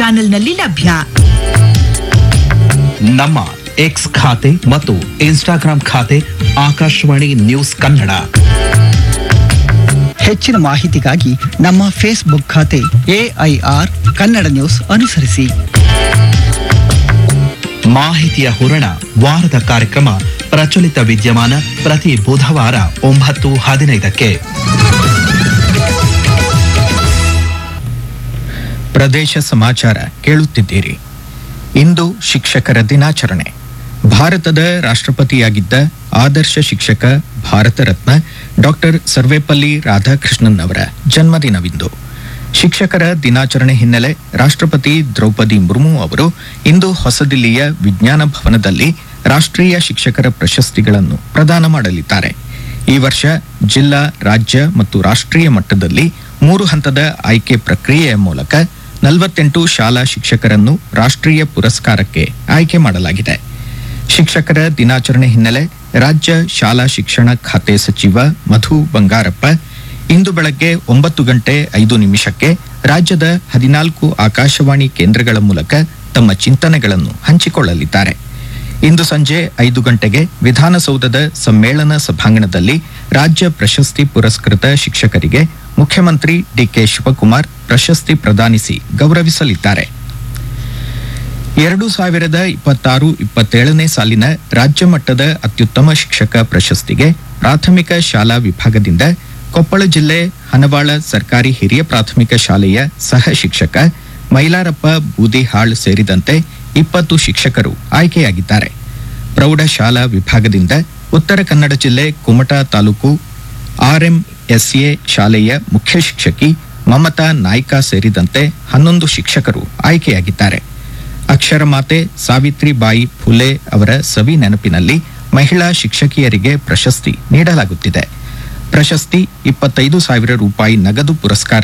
ಚಾನೆಲ್ನಲ್ಲಿ ಲಭ್ಯ ನಮ್ಮ ಎಕ್ಸ್ ಖಾತೆ ಮತ್ತು ಇನ್ಸ್ಟಾಗ್ರಾಂ ಖಾತೆ ಆಕಾಶವಾಣಿ ನ್ಯೂಸ್ ಕನ್ನಡ ಹೆಚ್ಚಿನ ಮಾಹಿತಿಗಾಗಿ ನಮ್ಮ ಫೇಸ್ಬುಕ್ ಖಾತೆ ಎಐಆರ್ ಕನ್ನಡ ನ್ಯೂಸ್ ಅನುಸರಿಸಿ ಮಾಹಿತಿಯ ಹೂರಣ ವಾರದ ಕಾರ್ಯಕ್ರಮ ಪ್ರಚಲಿತ ವಿದ್ಯಮಾನ ಪ್ರತಿ ಬುಧವಾರ ಒಂಬತ್ತು ಹದಿನೈದಕ್ಕೆ ಪ್ರದೇಶ ಸಮಾಚಾರ ಕೇಳುತ್ತಿದ್ದೀರಿ ಇಂದು ಶಿಕ್ಷಕರ ದಿನಾಚರಣೆ ಭಾರತದ ರಾಷ್ಟ್ರಪತಿಯಾಗಿದ್ದ ಆದರ್ಶ ಶಿಕ್ಷಕ ಭಾರತ ರತ್ನ ಡಾಕ್ಟರ್ ಸರ್ವೇಪಲ್ಲಿ ರಾಧಾಕೃಷ್ಣನ್ ಅವರ ಜನ್ಮದಿನವಿಂದು ಶಿಕ್ಷಕರ ದಿನಾಚರಣೆ ಹಿನ್ನೆಲೆ ರಾಷ್ಟ್ರಪತಿ ದ್ರೌಪದಿ ಮುರ್ಮು ಅವರು ಇಂದು ಹೊಸದಿಲ್ಲಿಯ ವಿಜ್ಞಾನ ಭವನದಲ್ಲಿ ರಾಷ್ಟ್ರೀಯ ಶಿಕ್ಷಕರ ಪ್ರಶಸ್ತಿಗಳನ್ನು ಪ್ರದಾನ ಮಾಡಲಿದ್ದಾರೆ ಈ ವರ್ಷ ಜಿಲ್ಲಾ ರಾಜ್ಯ ಮತ್ತು ರಾಷ್ಟ್ರೀಯ ಮಟ್ಟದಲ್ಲಿ ಮೂರು ಹಂತದ ಆಯ್ಕೆ ಪ್ರಕ್ರಿಯೆಯ ಮೂಲಕ ನಲವತ್ತೆಂಟು ಶಾಲಾ ಶಿಕ್ಷಕರನ್ನು ರಾಷ್ಟ್ರೀಯ ಪುರಸ್ಕಾರಕ್ಕೆ ಆಯ್ಕೆ ಮಾಡಲಾಗಿದೆ ಶಿಕ್ಷಕರ ದಿನಾಚರಣೆ ಹಿನ್ನೆಲೆ ರಾಜ್ಯ ಶಾಲಾ ಶಿಕ್ಷಣ ಖಾತೆ ಸಚಿವ ಮಧು ಬಂಗಾರಪ್ಪ ಇಂದು ಬೆಳಗ್ಗೆ ಒಂಬತ್ತು ಗಂಟೆ ಐದು ನಿಮಿಷಕ್ಕೆ ರಾಜ್ಯದ ಹದಿನಾಲ್ಕು ಆಕಾಶವಾಣಿ ಕೇಂದ್ರಗಳ ಮೂಲಕ ತಮ್ಮ ಚಿಂತನೆಗಳನ್ನು ಹಂಚಿಕೊಳ್ಳಲಿದ್ದಾರೆ ಇಂದು ಸಂಜೆ ಐದು ಗಂಟೆಗೆ ವಿಧಾನಸೌಧದ ಸಮ್ಮೇಳನ ಸಭಾಂಗಣದಲ್ಲಿ ರಾಜ್ಯ ಪ್ರಶಸ್ತಿ ಪುರಸ್ಕೃತ ಶಿಕ್ಷಕರಿಗೆ ಮುಖ್ಯಮಂತ್ರಿ ಡಿಕೆ ಶಿವಕುಮಾರ್ ಪ್ರಶಸ್ತಿ ಪ್ರದಾನಿಸಿ ಗೌರವಿಸಲಿದ್ದಾರೆ ಎರಡು ಸಾವಿರದ ಇಪ್ಪತ್ತಾರು ಇಪ್ಪತ್ತೇಳನೇ ಸಾಲಿನ ರಾಜ್ಯ ಮಟ್ಟದ ಅತ್ಯುತ್ತಮ ಶಿಕ್ಷಕ ಪ್ರಶಸ್ತಿಗೆ ಪ್ರಾಥಮಿಕ ಶಾಲಾ ವಿಭಾಗದಿಂದ ಕೊಪ್ಪಳ ಜಿಲ್ಲೆ ಹನವಾಳ ಸರ್ಕಾರಿ ಹಿರಿಯ ಪ್ರಾಥಮಿಕ ಶಾಲೆಯ ಸಹ ಶಿಕ್ಷಕ ಮೈಲಾರಪ್ಪ ಬೂದಿಹಾಳ್ ಸೇರಿದಂತೆ ಇಪ್ಪತ್ತು ಶಿಕ್ಷಕರು ಆಯ್ಕೆಯಾಗಿದ್ದಾರೆ ಪ್ರೌಢಶಾಲಾ ವಿಭಾಗದಿಂದ ಉತ್ತರ ಕನ್ನಡ ಜಿಲ್ಲೆ ಕುಮಟಾ ತಾಲೂಕು ಆರ್ಎಂಎಸ್ಎ ಶಾಲೆಯ ಮುಖ್ಯ ಶಿಕ್ಷಕಿ ಮಮತಾ ನಾಯ್ಕ ಸೇರಿದಂತೆ ಹನ್ನೊಂದು ಶಿಕ್ಷಕರು ಆಯ್ಕೆಯಾಗಿದ್ದಾರೆ ಅಕ್ಷರ ಮಾತೆ ಸಾವಿತ್ರಿಬಾಯಿ ಫುಲೆ ಅವರ ಸವಿ ನೆನಪಿನಲ್ಲಿ ಮಹಿಳಾ ಶಿಕ್ಷಕಿಯರಿಗೆ ಪ್ರಶಸ್ತಿ ನೀಡಲಾಗುತ್ತಿದೆ ಪ್ರಶಸ್ತಿ ಇಪ್ಪತ್ತೈದು ಸಾವಿರ ರೂಪಾಯಿ ನಗದು ಪುರಸ್ಕಾರ